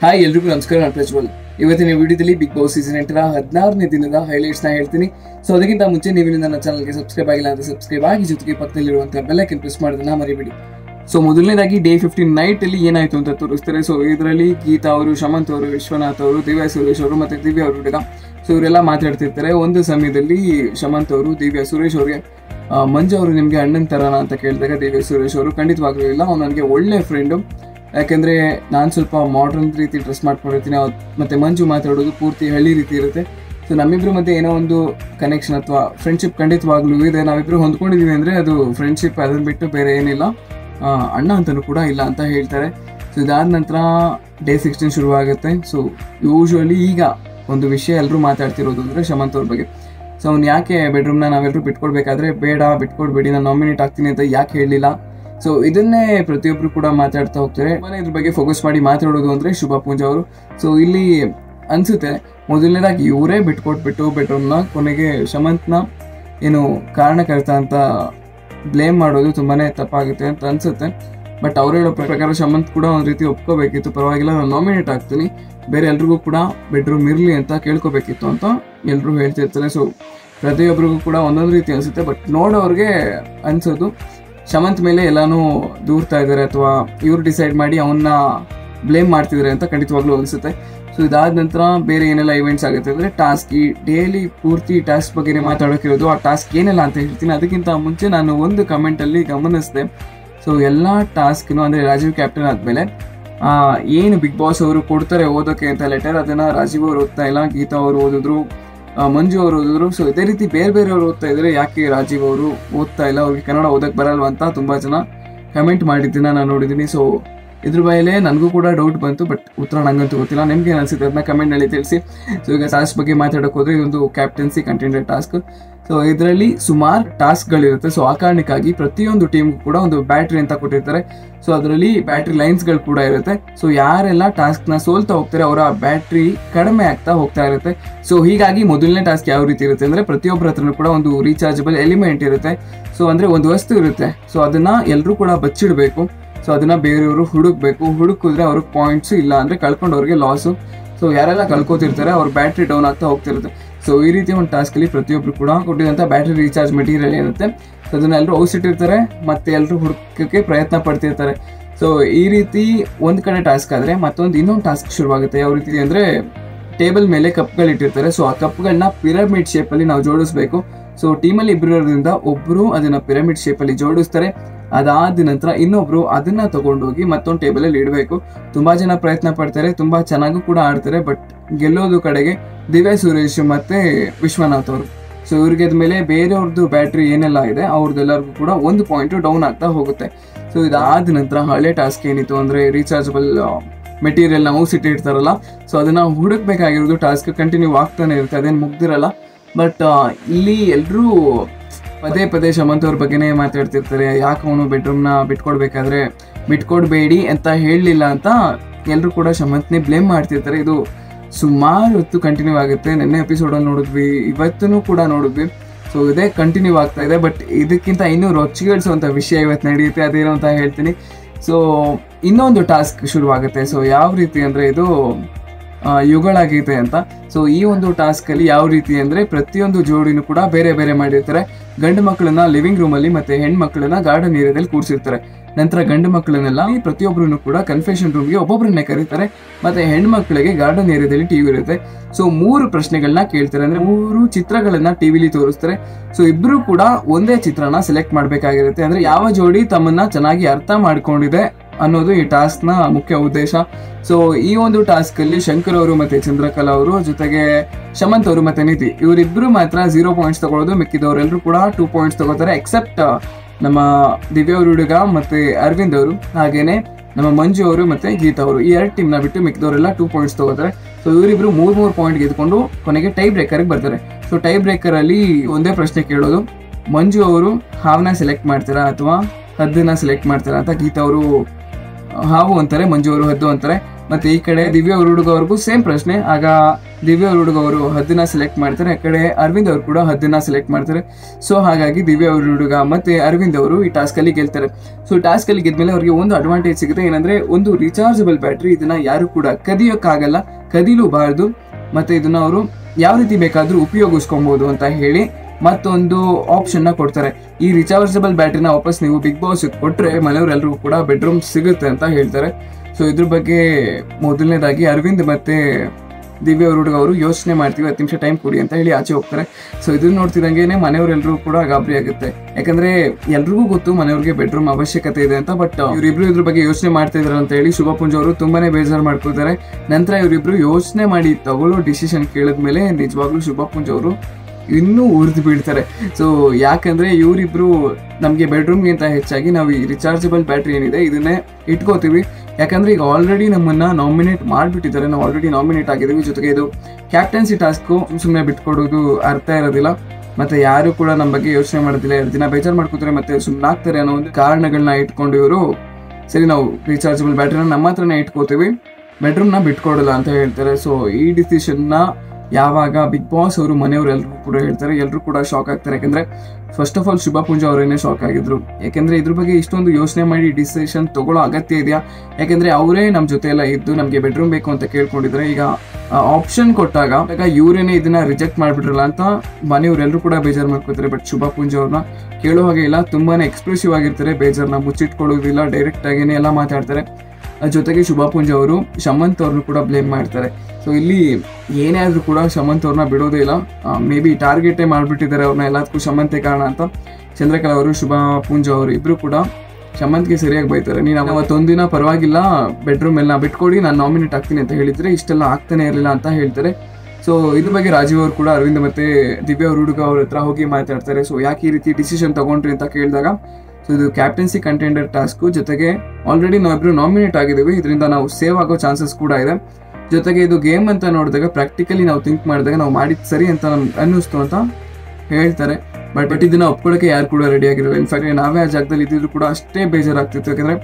hi ಎಲ್ರಿಗೂ ನಮಸ್ಕಾರ ನಾನು ಪ್ರಜ್ವಲ್ ಇವತ್ತಿನ ವಿಡಿಯೋದಲ್ಲಿ ಬಿಗ್ ಬಾಸ್ ಸೀಸನ್ ಎಂಟರ ಹದಿನಾರನೇ ದಿನದ highlights ನ ಹೇಳ್ತೀನಿ ಸೊ ಅದಕ್ಕಿಂತ ಮುಂಚೆ ನೀವು ಇನ್ನು ನನ್ನ ಚಾನಲ್ಗೆ ಸಬ್ಸ್ಕ್ರೈಬ್ ಆಗಿಲ್ಲ ಅಂದ್ರೆ ಸಬ್ಸ್ಕ್ರೈಬ್ ಆಗಿ ಜೊತೆಗೆ ಪಕ್ಕದಲ್ಲಿರುವಂತಹ ಬೆಲ್ಲೈಕನ್ ಪ್ರೆಸ್ ಮಾಡೋದನ್ನ ಮರಿಬೇಡಿ ಸೊ ಮೊದಲನೇದಾಗಿ ಡೇ ಫಿಫ್ಟೀನ್ ನೈಟ್ ಅಲ್ಲಿ ಏನಾಯ್ತು ಅಂತ ತೋರಿಸ್ತಾರೆ ಸೊ ಇದರಲ್ಲಿ ಗೀತಾ ಅವರು ಶಮಂತ್ ಅವರು ವಿಶ್ವನಾಥ್ ಅವರು ದಿವ್ಯಾ ಸುರೇಶ್ ಅವರು ಮತ್ತೆ ದಿವ್ಯಾ ಅವರು ಹುಡುಗ ಸೊ ಇವರೆಲ್ಲ ಮಾತಾಡ್ತಿರ್ತಾರೆ ಒಂದು ಸಮಯದಲ್ಲಿ ಶಮಂತ್ ಅವರು ದಿವ್ಯಾ ಸುರೇಶ್ ಅವರಿಗೆ ಆ, ಮಂಜು ಅವರು ನಿಮಗೆ ಅಣ್ಣನ ತರನ ಅಂತ ಕೇಳಿದಾಗ ದಿವ್ಯಾ ಸುರೇಶ್ ಅವರು ಖಂಡಿತವಾಗ್ಲೂ ಇಲ್ಲ ಅವ್ನು ನನಗೆ ಒಳ್ಳೆ ಫ್ರೆಂಡು ಯಾಕೆಂದ್ರೆ ನಾನು ಸ್ವಲ್ಪ ಮಾಡರ್ನ್ ರೀತಿ ಡ್ರೆಸ್ ಮಾಡ್ಕೊಂಡಿರ್ತೀನಿ ಅವ್ರು ಮತ್ತೆ ಮಂಜು ಮಾತಾಡೋದು ಪೂರ್ತಿ ಹಳ್ಳಿ ರೀತಿ ಇರುತ್ತೆ ಸೊ ನಮ್ಮಿಬ್ರ ಮಧ್ಯೆ ಏನೋ ಒಂದು ಕನೆಕ್ಷನ್ ಅಥವಾ ಫ್ರೆಂಡ್ಶಿಪ್ ಖಂಡಿತವಾಗ್ಲೂ ಇದೆ ನಾವಿಬ್ರು ಹೊಂದ್ಕೊಂಡಿದೀವಿ ಅಂದ್ರೆ ಅದು ಫ್ರೆಂಡ್ಶಿಪ್ ಅದನ್ನ ಬಿಟ್ಟು ಬೇರೆ ಏನಿಲ್ಲ ಆ, ಅಣ್ಣ ಅಂತಲೂ ಕೂಡ ಇಲ್ಲ ಅಂತ ಹೇಳ್ತಾರೆ ಸೊ ಇದಾದ ನಂತರ ಡೇ ಸಿಕ್ಸ್ಟೀನ್ ಶುರುವಾಗುತ್ತೆ ಸೊ ಯೂಶ್ವಲಿ ಈಗ ಒಂದು ವಿಷಯ ಎಲ್ಲರೂ ಮಾತಾಡ್ತಿರೋದು ಅಂದ್ರೆ ಶಮಂತ್ ಅವ್ರ ಬಗ್ಗೆ ಸೊ ಅವ್ನು ಯಾಕೆ ಬೆಡ್ರೂಮ್ನ ನಾವೆಲ್ಲರೂ ಬಿಟ್ಕೊಡ್ಬೇಕಾದ್ರೆ ಬೇಡ ಬಿಟ್ಕೊಡ್ಬೇಡಿ ನಾನು ನಾಮಿನೇಟ್ ಆಗ್ತೀನಿ ಅಂತ ಯಾಕೆ ಹೇಳಲಿಲ್ಲ ಸೊ ಇದನ್ನೇ ಪ್ರತಿಯೊಬ್ರು ಕೂಡ ಮಾತಾಡ್ತಾ ಹೋಗ್ತಾರೆ ಮನೆ ಇದ್ರ ಬಗ್ಗೆ ಫೋಕಸ್ ಮಾಡಿ ಮಾತಾಡೋದು ಅಂದ್ರೆ ಶುಭ ಪೂಜಾ ಅವರು ಸೊ ಇಲ್ಲಿ ಅನ್ಸುತ್ತೆ ಮೊದಲನೇದಾಗಿ ಇವರೇ ಬಿಟ್ಕೊಟ್ಬಿಟ್ಟು ಬೆಡ್ರೂಮ್ನ ಕೊನೆಗೆ ಶಮಂತ್ನ ಏನು ಕಾರಣಕರ್ತ ಅಂತ ಬ್ಲೇಮ್ ಮಾಡೋದು ತುಂಬಾನೇ ತಪ್ಪಾಗುತ್ತೆ ಅಂತ ಅನ್ಸುತ್ತೆ ಬಟ್ ಅವ್ರು ಹೇಳೋ ಪ್ರಕಾರ ಶಮಂತ್ ಕೂಡ ಒಂದು ರೀತಿ ಒಪ್ಕೋಬೇಕಿತ್ತು ಪರವಾಗಿಲ್ಲ ನಾನು ನಾಮಿನೇಟ್ ಆಗ್ತೀನಿ ಬೇರೆ ಎಲ್ರಿಗೂ ಕೂಡ ಬೆಡ್ರೂಮ್ ಇರಲಿ ಅಂತ ಕೇಳ್ಕೊಬೇಕಿತ್ತು ಅಂತ ಎಲ್ಲರೂ ಹೇಳ್ತಿರ್ತಾರೆ ಸೊ ಪ್ರತಿಯೊಬ್ಬರಿಗೂ ಕೂಡ ಒಂದೊಂದು ರೀತಿ ಅನಿಸುತ್ತೆ ಬಟ್ ನೋಡೋರಿಗೆ ಅನ್ಸೋದು ಶಮಂತ್ ಮೇಲೆ ಎಲ್ಲಾನು ದೂರ್ತಾ ಇದ್ದಾರೆ ಅಥವಾ ಇವ್ರು ಡಿಸೈಡ್ ಮಾಡಿ ಅವನ್ನ ಬ್ಲೇಮ್ ಮಾಡ್ತಿದ್ದಾರೆ ಅಂತ ಖಂಡಿತವಾಗ್ಲೂ ಅನಿಸುತ್ತೆ ಸೊ ಇದಾದ ನಂತರ ಬೇರೆ ಏನೆಲ್ಲ ಇವೆಂಟ್ಸ್ ಆಗುತ್ತೆ ಅಂದರೆ ಟಾಸ್ಕ್ ಈ ಡೈಲಿ ಪೂರ್ತಿ ಟಾಸ್ಕ್ ಬಗ್ಗೆ ಮಾತಾಡೋಕಿರೋದು ಆ ಟಾಸ್ಕ್ ಏನೆಲ್ಲ ಅಂತ ಹೇಳ್ತೀನಿ ಅದಕ್ಕಿಂತ ಮುಂಚೆ ನಾನು ಒಂದು ಕಮೆಂಟಲ್ಲಿ ಗಮನಿಸಿದೆ ಸೊ ಎಲ್ಲ ಟಾಸ್ಕ್ನು ಅಂದರೆ ರಾಜೀವ್ ಕ್ಯಾಪ್ಟನ್ ಆದಮೇಲೆ ಏನು ಬಿಗ್ ಬಾಸ್ ಅವರು ಕೊಡ್ತಾರೆ ಓದೋಕೆ ಅಂತ ಲೆಟರ್ ಅದನ್ನು ರಾಜೀವ್ ಅವರು ಓದ್ತಾ ಇಲ್ಲ ಗೀತಾ ಅವರು ಓದಿದ್ರು ಆ, ಮಂಜು ಅವರು ಓದಿದ್ರು ಸೊ ಇದೇ ರೀತಿ ಬೇರೆ ಬೇರೆಯವರು ಓದ್ತಾ ಇದ್ದಾರೆ ಯಾಕೆ ರಾಜೀವ್ ಅವರು ಓದ್ತಾ ಇಲ್ಲ ಅವ್ರಿಗೆ ಕನ್ನಡ ಓದಕ್ಕೆ ಬರಲ್ವಾ ಅಂತ ತುಂಬ ಜನ ಕಮೆಂಟ್ ಮಾಡಿದ್ದನ್ನ ನಾನು ನೋಡಿದ್ದೀನಿ ಸೊ ಇದ್ರ ಮೇಲೆ ನನಗೂ ಕೂಡ ಡೌಟ್ ಬಂತು ಬಟ್ ಉತ್ತರ ನಂಗಂತೂ ಗೊತ್ತಿಲ್ಲ ನಿಮ್ಗೆ ಏನು ಅನ್ಸುತ್ತೆ ಅದನ್ನ ಕಮೆಂಟ್ನಲ್ಲಿ ತಿಳಿಸಿ ಸೊ ಈಗ ಟಾಸ್ಕ್ ಬಗ್ಗೆ ಮಾತಾಡೋಕೆ ಹೋದ್ರೆ ಇದೊಂದು ಕ್ಯಾಪ್ಟನ್ಸಿ ಕಂಟೆಂಟೆಡ್ ಟಾಸ್ಕ್ ಸೊ ಇದರಲ್ಲಿ ಸುಮಾರು ಟಾಸ್ಕ್ಗಳಿರುತ್ತೆ ಸೊ ಆ ಕಾರಣಕ್ಕಾಗಿ ಪ್ರತಿಯೊಂದು ಟೀಮ್ಗೂ ಕೂಡ ಒಂದು ಬ್ಯಾಟ್ರಿ ಅಂತ ಕೊಟ್ಟಿರ್ತಾರೆ ಸೊ ಅದರಲ್ಲಿ ಬ್ಯಾಟ್ರಿ ಲೈನ್ಸ್ಗಳು ಕೂಡ ಇರುತ್ತೆ ಸೊ ಯಾರೆಲ್ಲ ಟಾಸ್ಕ್ನ ಸೋಲ್ತಾ ಹೋಗ್ತಾರೆ ಅವರ ಬ್ಯಾಟ್ರಿ ಕಡಿಮೆ ಆಗ್ತಾ ಹೋಗ್ತಾ ಇರುತ್ತೆ ಸೊ ಹೀಗಾಗಿ ಮೊದಲನೇ ಟಾಸ್ಕ್ ಯಾವ ರೀತಿ ಇರುತ್ತೆ ಅಂದ್ರೆ ಪ್ರತಿಯೊಬ್ಬರ ಹತ್ರನೂ ಕೂಡ ಒಂದು ರೀಚಾರ್ಜಬಲ್ ಎಲಿಮೆಂಟ್ ಇರುತ್ತೆ ಸೊ ಅಂದ್ರೆ ಒಂದು ವಸ್ತು ಇರುತ್ತೆ ಸೊ ಅದನ್ನ ಎಲ್ಲರೂ ಕೂಡ ಬಚ್ಚಿಡಬೇಕು ಸೊ ಅದನ್ನ ಬೇರೆಯವರು ಹುಡುಕ್ಬೇಕು ಹುಡುಕಿದ್ರೆ ಅವ್ರಿಗೆ ಪಾಯಿಂಟ್ಸ್ ಇಲ್ಲ ಅಂದ್ರೆ ಕಳ್ಕೊಂಡವ್ರಿಗೆ ಲಾಸು ಸೊ ಯಾರೆಲ್ಲ ಕಳ್ಕೊತಿರ್ತಾರೆ ಅವ್ರ ಬ್ಯಾಟ್ರಿ ಡೌನ್ ಆಗ್ತಾ ಹೋಗ್ತಿರುತ್ತೆ ಸೊ ಈ ರೀತಿ ಒಂದು ಟಾಸ್ಕಲ್ಲಿ ಪ್ರತಿಯೊಬ್ರು ಕೂಡ ಕೊಟ್ಟಿದಂಥ ಬ್ಯಾಟ್ರಿ ರೀಚಾರ್ಜ್ ಮೆಟೀರಿಯಲ್ ಇರುತ್ತೆ ಸೊ ಅದನ್ನ ಎಲ್ಲರೂ ಔಸಿಟ್ಟಿರ್ತಾರೆ ಮತ್ತೆ ಎಲ್ಲರೂ ಹುಡುಕಕ್ಕೆ ಪ್ರಯತ್ನ ಪಡ್ತಿರ್ತಾರೆ ಸೊ ಈ ರೀತಿ ಒಂದು ಕಡೆ ಟಾಸ್ಕ್ ಆದರೆ ಮತ್ತೊಂದು ಇನ್ನೊಂದು ಟಾಸ್ಕ್ ಶುರುವಾಗುತ್ತೆ ಯಾವ ರೀತಿ ಅಂದರೆ ಟೇಬಲ್ ಮೇಲೆ ಕಪ್ಗಳು ಇಟ್ಟಿರ್ತಾರೆ ಸೊ ಆ ಕಪ್ಗಳನ್ನ ಪಿರಮಿಡ್ ಶೇಪಲ್ಲಿ ನಾವು ಜೋಡಿಸ್ಬೇಕು ಸೊ ಟೀಮಲ್ಲಿ ಇಬ್ಬರು ಇರೋದ್ರಿಂದ ಒಬ್ಬರು ಅದನ್ನ ಪಿರಮಿಡ್ ಶೇಪಲ್ಲಿ ಜೋಡಿಸ್ತಾರೆ ಅದಾದ ನಂತರ ಇನ್ನೊಬ್ರು ಅದನ್ನ ತಗೊಂಡೋಗಿ ಮತ್ತೊಂದು ಟೇಬಲಲ್ಲಿ ಇಡಬೇಕು ತುಂಬಾ ಜನ ಪ್ರಯತ್ನ ಪಡ್ತಾರೆ ತುಂಬಾ ಚೆನ್ನಾಗೂ ಕೂಡ ಆಡ್ತಾರೆ ಬಟ್ ಗೆಲ್ಲೋದು ಕಡೆಗೆ ದಿವ್ಯಾ ಸುರೇಶ್ ಮತ್ತೆ ವಿಶ್ವನಾಥ್ ಅವರು ಸೊ ಇವ್ರಿಗೆ ಮೇಲೆ ಬೇರೆಯವ್ರದ್ದು ಬ್ಯಾಟ್ರಿ ಏನೆಲ್ಲ ಇದೆ ಅವ್ರದ್ದೆಲ್ಲರಿಗೂ ಕೂಡ ಒಂದು ಪಾಯಿಂಟ್ ಡೌನ್ ಆಗ್ತಾ ಹೋಗುತ್ತೆ ಸೊ ಇದಾದ ನಂತರ ಹಳೆ ಟಾಸ್ಕ್ ಏನಿತ್ತು ಅಂದ್ರೆ ರೀಚಾರ್ಜಬಲ್ ಮೆಟೀರಿಯಲ್ ನಾವು ಸಿಟಿ ಇಡ್ತಾರಲ್ಲ ಸೊ ಅದನ್ನ ಹುಡುಕ್ಬೇಕಾಗಿರೋದು ಟಾಸ್ಕ್ ಕಂಟಿನ್ಯೂ ಆಗ್ತಾನೆ ಇರುತ್ತೆ ಅದೇನು ಮುಗ್ದಿರಲ್ಲ ಬಟ್ ಇಲ್ಲಿ ಎಲ್ಲರೂ ಪದೇ ಪದೇ ಶಮಂತ್ ಅವ್ರ ಬಗ್ಗೆನೇ ಮಾತಾಡ್ತಿರ್ತಾರೆ ಯಾಕೆ ಅವನು ಬೆಡ್ರೂಮ್ನ ಬಿಟ್ಕೊಡ್ಬೇಕಾದ್ರೆ ಬಿಟ್ಕೊಡ್ಬೇಡಿ ಅಂತ ಹೇಳಲಿಲ್ಲ ಅಂತ ಎಲ್ಲರೂ ಕೂಡ ಶಮಂತ್ನೇ ಬ್ಲೇಮ್ ಮಾಡ್ತಿರ್ತಾರೆ ಇದು ಸುಮಾರು ಹೊತ್ತು ಕಂಟಿನ್ಯೂ ಆಗುತ್ತೆ ನಿನ್ನೆ ಎಪಿಸೋಡಲ್ಲಿ ನೋಡಿದ್ವಿ ಇವತ್ತೂ ಕೂಡ ನೋಡಿದ್ವಿ ಸೊ ಇದೇ ಕಂಟಿನ್ಯೂ ಆಗ್ತಾ ಇದೆ ಬಟ್ ಇದಕ್ಕಿಂತ ಇನ್ನೂ ರೊಚ್ಚಿಗೇಳಿಸುವಂಥ ವಿಷಯ ಇವತ್ತು ನಡೆಯುತ್ತೆ ಅದೇನು ಅಂತ ಹೇಳ್ತೀನಿ ಸೊ ಇನ್ನೊಂದು ಟಾಸ್ಕ್ ಶುರುವಾಗುತ್ತೆ ಸೊ ಯಾವ ರೀತಿ ಅಂದರೆ ಇದು ಆ, ಯುಗಳಾಗಿದೆ ಅಂತ ಸೊ ಈ ಒಂದು ಟಾಸ್ಕ್ ಅಲ್ಲಿ ಯಾವ ರೀತಿ ಅಂದ್ರೆ ಪ್ರತಿಯೊಂದು ಜೋಡಿನೂ ಕೂಡ ಬೇರೆ ಬೇರೆ ಮಾಡಿರ್ತಾರೆ ಗಂಡು ಮಕ್ಕಳನ್ನ ಲಿವಿಂಗ್ ರೂಮ್ ಅಲ್ಲಿ ಮತ್ತೆ ಹೆಣ್ಮಕ್ಳನ್ನ ಗಾರ್ಡನ್ ಏರಿಯಾದಲ್ಲಿ ಕೂರಿಸಿರ್ತಾರೆ ನಂತರ ಗಂಡು ಮಕ್ಕಳನ್ನೆಲ್ಲ ಈ ಪ್ರತಿಯೊಬ್ಬರನ್ನು ಕೂಡ ಕನ್ಫೆಷನ್ ರೂಮ್ಗೆ ಒಬ್ಬೊಬ್ಬರನ್ನೇ ಕರೀತಾರೆ ಮತ್ತೆ ಹೆಣ್ಮಕ್ಳಿಗೆ ಗಾರ್ಡನ್ ಏರಿಯಾದಲ್ಲಿ ಟಿವಿ ಇರುತ್ತೆ ಸೊ ಮೂರು ಪ್ರಶ್ನೆಗಳನ್ನ ಕೇಳ್ತಾರೆ ಅಂದ್ರೆ ಮೂರು ಚಿತ್ರಗಳನ್ನ ಟಿವಿಲಿ ತೋರಿಸ್ತಾರೆ ಸೊ ಇಬ್ರು ಕೂಡ ಒಂದೇ ಚಿತ್ರನ ಸೆಲೆಕ್ಟ್ ಮಾಡ್ಬೇಕಾಗಿರುತ್ತೆ ಅಂದ್ರೆ ಯಾವ ಜೋಡಿ ತಮ್ಮನ್ನ ಚೆನ್ನಾಗಿ ಅರ್ಥ ಮಾಡ್ಕೊಂಡಿದೆ ಅನ್ನೋದು ಈ ಟಾಸ್ಕ್ ನ ಮುಖ್ಯ ಉದ್ದೇಶ ಸೊ ಈ ಒಂದು ಟಾಸ್ಕ್ ಅಲ್ಲಿ ಶಂಕರ್ ಅವರು ಮತ್ತೆ ಚಂದ್ರಕಲಾ ಅವರು ಜೊತೆಗೆ ಶಮಂತ್ ಅವರು ಮತ್ತೆ ನಿಧಿ ಇವರಿಬ್ರು ಮಾತ್ರ ಜೀರೋ ಪಾಯಿಂಟ್ಸ್ ತಗೊಳ್ಳೋದು ಮಿಕ್ಕಿದವರೆಲ್ಲರೂ ಕೂಡ ಟೂ ಪಾಯಿಂಟ್ಸ್ ತಗೋತಾರೆ ಎಕ್ಸೆಪ್ಟ್ ನಮ್ಮ ದಿವ್ಯ ಅವ್ರ ಹುಡುಗ ಮತ್ತೆ ಅರವಿಂದ್ ಅವರು ಹಾಗೇನೆ ನಮ್ಮ ಮಂಜು ಅವರು ಮತ್ತೆ ಗೀತಾ ಅವರು ಈ ಎರಡು ಟೀಮ್ನ ಬಿಟ್ಟು ಮಿಕ್ಕಿದವರೆಲ್ಲ ಟೂ ಪಾಯಿಂಟ್ಸ್ ತಗೋತಾರೆ ಸೊ ಇವರಿಬ್ರು ಮೂರ್ ಮೂರು ಪಾಯಿಂಟ್ ಗೆದ್ಕೊಂಡು ಕೊನೆಗೆ ಟೈ ಬ್ರೇಕರ್ಗೆ ಬರ್ತಾರೆ ಸೊ ಟೈ ಬ್ರೇಕರ್ ಅಲ್ಲಿ ಒಂದೇ ಪ್ರಶ್ನೆ ಕೇಳೋದು ಮಂಜು ಅವರು ಹಾವನ್ನ ಸೆಲೆಕ್ಟ್ ಮಾಡ್ತಾರಾ ಅಥವಾ ಹದ್ದನ್ನ ಸೆಲೆಕ್ಟ್ ಮಾಡ್ತಾರಾ ಅಂತ ಗೀತಾ ಅವರು ಹಾವು ಅಂತಾರೆ ಮಂಜು ಅವರು ಹದ್ದು ಅಂತಾರೆ ಮತ್ತೆ ಈ ಕಡೆ ದಿವ್ಯ ಹುಡುಗ ಅವ್ರಿಗೂ ಸೇಮ್ ಪ್ರಶ್ನೆ ಆಗ ದಿವ್ಯ ಹುಡುಗ ಅವರು ಹದ್ದನ್ನ ಸೆಲೆಕ್ಟ್ ಮಾಡ್ತಾರೆ ಆ ಕಡೆ ಅರವಿಂದ್ ಅವರು ಕೂಡ ಹದ್ದನ್ನ ಸೆಲೆಕ್ಟ್ ಮಾಡ್ತಾರೆ ಸೊ ಹಾಗಾಗಿ ದಿವ್ಯ ಹುಡುಗ ಮತ್ತೆ ಅರವಿಂದ್ ಅವರು ಈ ಟಾಸ್ಕ್ ಅಲ್ಲಿ ಗೆಲ್ತಾರೆ ಸೊ ಟಾಸ್ಕ್ ಅಲ್ಲಿ ಗೆದ್ಮೇಲೆ ಅವರಿಗೆ ಒಂದು ಅಡ್ವಾಂಟೇಜ್ ಸಿಗುತ್ತೆ ಏನಂದ್ರೆ ಒಂದು ರಿಚಾರ್ಜಬಲ್ ಬ್ಯಾಟ್ರಿ ಇದನ್ನ ಯಾರು ಕೂಡ ಕದಿಯೋಕ್ಕಾಗಲ್ಲ ಕದಿಲೂಬಾರ್ದು ಮತ್ತೆ ಇದನ್ನ ಅವರು ಯಾವ ರೀತಿ ಬೇಕಾದ್ರೂ ಉಪಯೋಗಿಸ್ಕೊಬಹುದು ಅಂತ ಹೇಳಿ ಮತ್ತೊಂದು ಆಪ್ಷನ್ ನ ಕೊಡ್ತಾರೆ ಈ ರಿಚಾರ್ಜಬಲ್ ಬ್ಯಾಟ್ರಿನ ವಾಪಸ್ ನೀವು ಬಿಗ್ ಬಾಸ್ ಕೊಟ್ರೆ ಮನೆಯವರೆಲ್ಲರಿಗೂ ಕೂಡ ಬೆಡ್ರೂಮ್ ಸಿಗುತ್ತೆ ಅಂತ ಹೇಳ್ತಾರೆ ಸೊ ಇದ್ರ ಬಗ್ಗೆ ಮೊದಲನೇದಾಗಿ ಅರವಿಂದ್ ಮತ್ತೆ ದಿವ್ಯ ಹುಡುಗ ಅವರು ಯೋಚನೆ ಮಾಡ್ತೀವಿ ಹತ್ತು ನಿಮಿಷ ಟೈಮ್ ಕೊಡಿ ಅಂತ ಹೇಳಿ ಆಚೆ ಹೋಗ್ತಾರೆ ಸೊ ಇದನ್ನ ನೋಡ್ತಿದಂಗೆನೆ ಮನೆಯವರೆಲ್ಲರೂ ಕೂಡ ಗಾಬರಿ ಆಗುತ್ತೆ ಯಾಕಂದ್ರೆ ಎಲ್ರಿಗೂ ಗೊತ್ತು ಮನೆಯವ್ರಿಗೆ ಬೆಡ್ರೂಮ್ ಅವಶ್ಯಕತೆ ಇದೆ ಅಂತ ಬಟ್ ಇವರಿಬ್ರು ಇದ್ರ ಬಗ್ಗೆ ಯೋಚನೆ ಮಾಡ್ತಾ ಇದಾರೆ ಅಂತ ಹೇಳಿ ಶುಭ ಪುಂಜ ಅವರು ತುಂಬಾನೇ ಬೇಜಾರು ಮಾಡ್ಕೋತಾರೆ ನಂತರ ಇವರಿಬ್ರು ಯೋಚನೆ ಮಾಡಿ ತಗೊಳ್ಳೋ ಡಿಸಿಷನ್ ಕೇಳಿದ್ಮೇಲೆ ನಿಜವಾಗ್ಲೂ ಶುಭ ಪುಂಜ ಅವರು ಇನ್ನೂ ಉರಿದು ಬೀಳ್ತಾರೆ ಸೊ ಯಾಕಂದ್ರೆ ಇವರಿಬ್ರು ನಮಗೆ ಬೆಡ್ರೂಮ್ಗಿಂತ ಹೆಚ್ಚಾಗಿ ನಾವು ಈ ರಿಚಾರ್ಜಬಲ್ ಬ್ಯಾಟ್ರಿ ಏನಿದೆ ಇದನ್ನೇ ಇಟ್ಕೋತೀವಿ ಯಾಕಂದ್ರೆ ಈಗ ಆಲ್ರೆಡಿ ನಮ್ಮನ್ನ ನಾಮಿನೇಟ್ ಮಾಡಿಬಿಟ್ಟಿದ್ದಾರೆ ನಾವು ಆಲ್ರೆಡಿ ನಾಮಿನೇಟ್ ಆಗಿದ್ದೀವಿ ಜೊತೆಗೆ ಇದು ಕ್ಯಾಪ್ಟನ್ಸಿ ಟಾಸ್ಕು ಸುಮ್ಮನೆ ಬಿಟ್ಕೊಡೋದು ಅರ್ಥ ಇರೋದಿಲ್ಲ ಮತ್ತೆ ಯಾರು ಕೂಡ ನಮ್ಮ ಬಗ್ಗೆ ಯೋಚನೆ ಮಾಡೋದಿಲ್ಲ ಎರಡು ದಿನ ಬೇಜಾರು ಮಾಡ್ಕೋತಾರೆ ಮತ್ತೆ ಸುಮ್ಮನಾಗ್ತಾರೆ ಅನ್ನೋ ಒಂದು ಕಾರಣಗಳನ್ನ ಇಟ್ಕೊಂಡು ಇವರು ಸರಿ ನಾವು ರಿಚಾರ್ಜಬಲ್ ಬ್ಯಾಟ್ರಿನ ನಮ್ಮ ಹತ್ರನೇ ಇಟ್ಕೋತೀವಿ ಬೆಡ್ರೂಮ್ನ ಬಿಟ್ಕೊಡಲ್ಲ ಅಂತ ಹೇಳ್ತಾರೆ ಸೊ ಈ ಡಿಸಿಷನ್ನ ಯಾವಾಗ ಬಿಗ್ ಬಾಸ್ ಅವರು ಮನೆಯವರು ಎಲ್ಲರೂ ಕೂಡ ಹೇಳ್ತಾರೆ ಎಲ್ಲರೂ ಕೂಡ ಶಾಕ್ ಆಗ್ತಾರೆ ಯಾಕಂದ್ರೆ first of all Shubha Pooja ಅವರೇನೆ ಶಾಕ್ ಆಗಿದ್ರು ಯಾಕಂದ್ರೆ ಇದ್ರ ಬಗ್ಗೆ ಇಷ್ಟೊಂದು ಯೋಚನೆ ಮಾಡಿ ಡಿಸಿಷನ್ ತಗೊಳ್ಳೋ ಅಗತ್ಯ ಇದೆಯಾ ಯಾಕಂದ್ರೆ ಅವರೇ ನಮ್ಮ ಜೊತೆ ಎಲ್ಲ ಇದ್ದು ನಮಗೆ ಬೆಡ್ರೂಮ್ ಬೇಕು ಅಂತ ಕೇಳ್ಕೊಂಡಿದ್ರೆ ಈಗ ಆಪ್ಷನ್ ಕೊಟ್ಟಾಗ ಆಗ ಇವರೇನೆ ಇದನ್ನ ರಿಜೆಕ್ಟ್ ಮಾಡ್ಬಿಟ್ರಲ್ಲ ಅಂತ ಮನೆಯವರೆಲ್ಲರೂ ಕೂಡ ಬೇಜಾರು ಮಾಡ್ಕೋತಾರೆ ಬಟ್ ಶುಭ ಪೂಜಾ ಅವ್ರನ್ನ ಕೇಳೋ ಹಾಗೆ ಇಲ್ಲ ತುಂಬಾನೇ ಎಕ್ಸ್ಪ್ರೆಸಿವ್ ಆಗಿರ್ತಾರೆ ಬೇಜಾರ್ನ ಮುಚ್ಚಿಟ್ಕೊಳ್ಳೋದಿಲ್ಲ ಡೈರೆಕ್ಟ್ ಆಗೇನೆ ಎಲ್ಲ ಮಾತಾಡ್ತಾರೆ ಅದ್ರ ಜೊತೆಗೆ ಶುಭ ಪೂಂಜ ಅವರು ಶಮಂತ್ ಅವ್ರನ್ನು ಕೂಡ ಬ್ಲೇಮ್ ಮಾಡ್ತಾರೆ ಸೊ ಇಲ್ಲಿ ಏನೇ ಆದ್ರೂ ಕೂಡ ಶಮಂತ್ ಅವ್ರನ್ನ ಬಿಡೋದೇ ಇಲ್ಲ ಮೇ ಬಿ ಟಾರ್ಗೆಟೇ ಮಾಡಿಬಿಟ್ಟಿದ್ದಾರೆ ಅವ್ರನ್ನ ಎಲ್ಲದಕ್ಕೂ ಶಮಂತೆ ಕಾರಣ ಅಂತ ಚಂದ್ರಕಲಾ ಅವರು ಶುಭ ಪೂಂಜ ಅವರು ಇಬ್ರು ಕೂಡ ಶಮಂತ್ಗೆ ಸರಿಯಾಗಿ ಬೈತಾರೆ ನೀನು ಅವತ್ತೊಂದಿನ ಪರವಾಗಿಲ್ಲ ಬೆಡ್ರೂಮ್ ಎಲ್ಲ ಬಿಟ್ಕೊಡಿ ನಾನು ನಾಮಿನೇಟ್ ಆಗ್ತೀನಿ ಅಂತ ಹೇಳಿದ್ರೆ ಇಷ್ಟೆಲ್ಲ ಆಗ್ತಾನೆ ಇರಲಿಲ್ಲ ಅಂತ ಹೇಳ್ತಾರೆ ಸೊ ಇದ್ರ ಬಗ್ಗೆ ರಾಜೀವ್ ಅವರು ಕೂಡ ಅರವಿಂದ್ ಮತ್ತೆ ದಿವ್ಯ ಅವ್ರ ಹುಡುಗ ಅವ್ರ ಹತ್ರ ಹೋಗಿ ಮಾತಾಡ್ತಾರೆ ಸೊ ಯಾಕೆ ಈ ರೀತಿ ಡಿಸಿಷನ್ ತಗೊಂಡ್ರಿ ಅಂತ ಕೇಳಿದಾಗ ಸೊ ಇದು ಕ್ಯಾಪ್ಟನ್ಸಿ ಕಂಟೆಂಡರ್ ಟಾಸ್ಕು ಜೊತೆಗೆ ಆಲ್ರೆಡಿ ನಾವಿಬ್ರು ನಾಮಿನೇಟ್ ಆಗಿದ್ದೀವಿ ಇದರಿಂದ ನಾವು ಸೇವ್ ಆಗೋ ಚಾನ್ಸಸ್ ಕೂಡ ಇದೆ ಜೊತೆಗೆ ಇದು ಗೇಮ್ ಅಂತ ನೋಡಿದಾಗ ಪ್ರಾಕ್ಟಿಕಲಿ ನಾವು ಥಿಂಕ್ ಮಾಡಿದಾಗ ನಾವು ಮಾಡಿದ್ ಸರಿ ಅಂತ ನಮ್ಗೆ ಅನ್ನಿಸ್ತು ಅಂತ ಹೇಳ್ತಾರೆ ಬಟ್ ಬಟ್ ಇದನ್ನ ಒಪ್ಕೊಳ್ಳೋಕೆ ಯಾರು ಕೂಡ ರೆಡಿ ಆಗಿರಲ್ಲ ಇನ್ಫ್ಯಾಕ್ಟ್ ನಾವೇ ಆ ಜಾಗದಲ್ಲಿ ಇದ್ದಿದ್ರು ಕೂಡ ಅಷ್ಟೇ ಬೇಜಾರಾಗ್ತಿತ್ತು ಯಾಕಂದ್ರೆ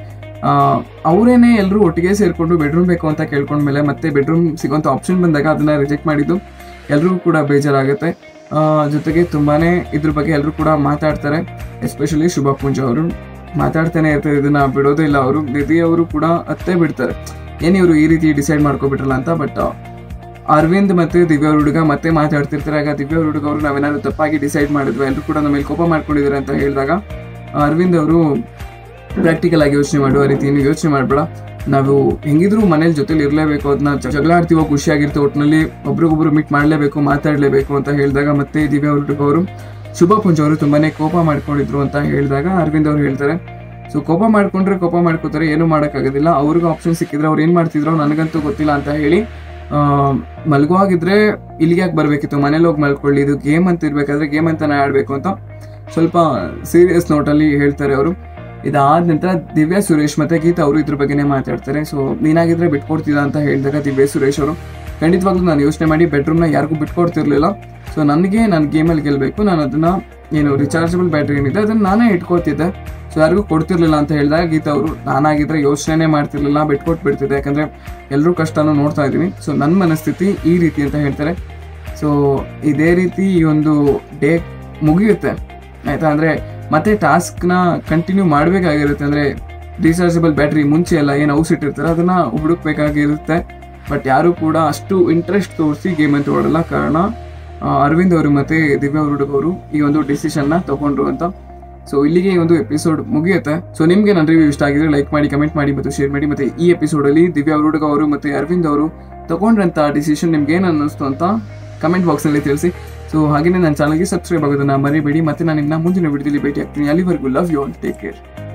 ಅವರೇನೆ ಎಲ್ಲರೂ ಒಟ್ಟಿಗೆ ಸೇರ್ಕೊಂಡು ಬೆಡ್ರೂಮ್ ಬೇಕು ಅಂತ ಕೇಳ್ಕೊಂಡ್ಮೇಲೆ ಮತ್ತೆ ಬೆಡ್ರೂಮ್ ಸಿಗೋಂಥ ಆಪ್ಷನ್ ಬಂದಾಗ ಅದನ್ನ ರಿಜೆಕ್ಟ್ ಮಾಡಿದ್ದು ಎಲ್ರಿಗೂ ಕೂಡ ಬೇಜಾರಾಗುತ್ತೆ ಆ, ಜೊತೆಗೆ ತುಂಬಾನೇ ಇದ್ರ ಬಗ್ಗೆ ಎಲ್ಲರೂ ಕೂಡ ಮಾತಾಡ್ತಾರೆ ಎಸ್ಪೆಷಲಿ ಶುಭ ಪೂಂಜ ಅವರು ಮಾತಾಡ್ತಾನೆ ಇರ್ತಾರೆ ಇದನ್ನ ಬಿಡೋದೇ ಇಲ್ಲ ಅವರು ನಿಧಿ ಅವರು ಕೂಡ ಅತ್ತೇ ಬಿಡ್ತಾರೆ ಏನ್ ಇವರು ಈ ರೀತಿ ಡಿಸೈಡ್ ಮಾಡ್ಕೊಬಿಟ್ರಲ್ಲ ಅಂತ ಬಟ್ ಅರವಿಂದ್ ಮತ್ತೆ ದಿವ್ಯ ಅವ್ರ ಹುಡುಗ ಮತ್ತೆ ಮಾತಾಡ್ತಿರ್ತಾರೆ ಆಗ ದಿವ್ಯ ಅವ್ರ ಹುಡುಗ ಅವರು ನಾವೇನಾದ್ರು ತಪ್ಪಾಗಿ ಡಿಸೈಡ್ ಮಾಡಿದ್ವಿ ಎಲ್ಲರೂ ಕೂಡ ನಮ್ಮ ಮೇಲೆ ಕೋಪ ಮಾಡ್ಕೊಂಡಿದ್ದಾರೆ ಅಂತ ಹೇಳಿದಾಗ ಅರವಿಂದ್ ಅವರು ಪ್ರಾಕ್ಟಿಕಲ್ ಆಗಿ ಯೋಚನೆ ಮಾಡುವ ರೀತಿ ಏನು ಯೋಚನೆ ಮಾಡಬೇಡ ನಾವು ಹೆಂಗಿದ್ರು ಮನೇಲಿ ಜೊತೆಲಿ ಇರಲೇಬೇಕು ಅದನ್ನ ಜಗಳ ಆಡ್ತೀವೋ ಖುಷಿಯಾಗಿರ್ತೀವಿ ಒಟ್ಟಿನಲ್ಲಿ ಒಬ್ರಿಗೊಬ್ರು ಮೀಟ್ ಮಾಡಲೇಬೇಕು ಮಾತಾಡಲೇಬೇಕು ಅಂತ ಹೇಳಿದಾಗ ಮತ್ತೆ ದಿವ್ಯ ಅವ್ರ ಹುಡುಗ ಅವರು ಶುಭ ಪುಂಜ ಅವರು ತುಂಬಾನೇ ಕೋಪ ಮಾಡ್ಕೊಂಡಿದ್ರು ಅಂತ ಹೇಳಿದಾಗ ಅರವಿಂದ್ ಅವ್ರು ಹೇಳ್ತಾರೆ ಸೊ ಕೋಪ ಮಾಡ್ಕೊಂಡ್ರೆ ಕೋಪ ಮಾಡ್ಕೋತಾರೆ ಏನು ಮಾಡೋಕ್ಕಾಗೋದಿಲ್ಲ ಅವ್ರಿಗೂ ಆಪ್ಷನ್ ಸಿಕ್ಕಿದ್ರೆ ಅವ್ರು ಏನು ಮಾಡ್ತಿದ್ರು ನನಗಂತೂ ಗೊತ್ತಿಲ್ಲ ಅಂತ ಹೇಳಿ ಆ, ಮಲ್ಗುವಾಗಿದ್ರೆ ಇಲ್ಲಿಗೆ ಯಾಕೆ ಬರಬೇಕಿತ್ತು ಮನೇಲಿ ಹೋಗಿ ಮಲ್ಕೊಳ್ಳಿ ಇದು ಗೇಮ್ ಅಂತ ಇರ್ಬೇಕಾದ್ರೆ ಗೇಮ್ ಅಂತಾನೆ ಆಡಬೇಕು ಅಂತ ಸ್ವಲ್ಪ ಸೀರಿಯಸ್ ನೋಟಲ್ಲಿ ಹೇಳ್ತಾರೆ ಅವರು ಇದಾದ ನಂತರ ದಿವ್ಯಾ ಸುರೇಶ್ ಮತ್ತೆ ಗೀತಾ ಅವರು ಇದ್ರ ಬಗ್ಗೆನೇ ಮಾತಾಡ್ತಾರೆ ಸೊ ನೀನಾಗಿದ್ರೆ ಬಿಟ್ಕೊಡ್ತಿದ್ದ ಅಂತ ಹೇಳಿದಾಗ ದಿವ್ಯಾ ಸುರೇಶ್ ಅವರು ಖಂಡಿತವಾಗ್ಲೂ ನಾನು ಯೋಚನೆ ಮಾಡಿ ಬೆಡ್ರೂಮ್ನ ಯಾರಿಗೂ ಬಿಟ್ಕೊಡ್ತಿರ್ಲಿಲ್ಲ ಸೊ ನನಗೆ ನಾನು ಗೇಮಲ್ಲಿ ಗೆಲ್ಲಬೇಕು ನಾನು ಅದನ್ನ ಏನು ರಿಚಾರ್ಜಬಲ್ ಬ್ಯಾಟ್ರಿ ಏನಿದೆ ಅದನ್ನ ನಾನೇ ಇಟ್ಕೊತಿದ್ದೆ ಸೊ ಯಾರಿಗೂ ಕೊಡ್ತಿರ್ಲಿಲ್ಲ ಅಂತ ಹೇಳಿದಾಗ ಗೀತಾ ಅವರು ನಾನಾಗಿದ್ರೆ ಯೋಚನೆ ಮಾಡ್ತಿರ್ಲಿಲ್ಲ ಬಿಟ್ಕೊಟ್ಟು ಬಿಡ್ತಿದ್ದೆ ಯಾಕಂದ್ರೆ ಎಲ್ಲರೂ ಕಷ್ಟನೂ ನೋಡ್ತಾ ಇದ್ದೀನಿ ಸೊ ನನ್ನ ಮನಸ್ಥಿತಿ ಈ ರೀತಿ ಅಂತ ಹೇಳ್ತಾರೆ ಸೊ ಇದೇ ರೀತಿ ಈ ಒಂದು ಡೇ ಮುಗಿಯುತ್ತೆ ಆಯ್ತಾ ಅಂದ್ರೆ ಮತ್ತೆ ಟಾಸ್ಕ್ನ ಕಂಟಿನ್ಯೂ ಮಾಡಬೇಕಾಗಿರುತ್ತೆ ಅಂದ್ರೆ ರೀಚಾರ್ಜಬಲ್ ಬ್ಯಾಟ್ರಿ ಮುಂಚೆ ಎಲ್ಲ ಏನು ಔಸ್ ಇಟ್ಟಿರ್ತಾರೆ ಅದನ್ನ ಹುಡುಕ್ಬೇಕಾಗಿರುತ್ತೆ ಬಟ್ ಯಾರು ಕೂಡ ಅಷ್ಟು ಇಂಟ್ರೆಸ್ಟ್ ತೋರಿಸಿ ಗೇಮ್ ಅಂತ ಓಡಲ್ಲ ಕಾರಣ ಆ, ಅರವಿಂದ್ ಅವರು ಮತ್ತೆ ದಿವ್ಯಾ ಹುಡುಗ ಅವರು ಈ ಒಂದು ಡಿಸಿಷನ್ನ ತಗೊಂಡ್ರು ಅಂತ ಸೊ ಇಲ್ಲಿಗೆ ಈ ಒಂದು ಎಪಿಸೋಡ್ ಮುಗಿಯುತ್ತೆ ಸೊ ನಿಮ್ಗೆ ನನ್ನ ರಿವ್ಯೂ ಇಷ್ಟ ಆಗಿದ್ರೆ ಲೈಕ್ ಮಾಡಿ ಕಮೆಂಟ್ ಮಾಡಿ ಮತ್ತು ಶೇರ್ ಮಾಡಿ ಮತ್ತೆ ಈ ಎಪಿಸೋಡ್ ಅಲ್ಲಿ ದಿವ್ಯಾ ಹುಡುಗ ಅವರು ಮತ್ತೆ ಅರವಿಂದ್ ಅವರು ತಗೊಂಡ್ರಂತ ಡಿಸಿಷನ್ ನಿಮ್ಗೆ ಏನು ಅನ್ನಿಸ್ತು ಅಂತ ಕಮೆಂಟ್ ಬಾಕ್ಸ್ ನಲ್ಲಿ ತಿಳಿಸಿ ಸೊ ಹಾಗೇನೆ ನನ್ನ ಚಾನಲ್ಗೆ ಸಬ್ಸ್ಕ್ರೈಬ್ ಆಗೋದನ್ನ ಮರಿಬೇಡಿ ಮತ್ತೆ ನಾನು ನಿಮ್ಮನ್ನ ಮುಂದಿನ ವಿಡಿಯೋದಲ್ಲಿ ಭೇಟಿ ಆಗ್ತೀನಿ ಅಲ್ಲಿವರೆಗೂ love you all take care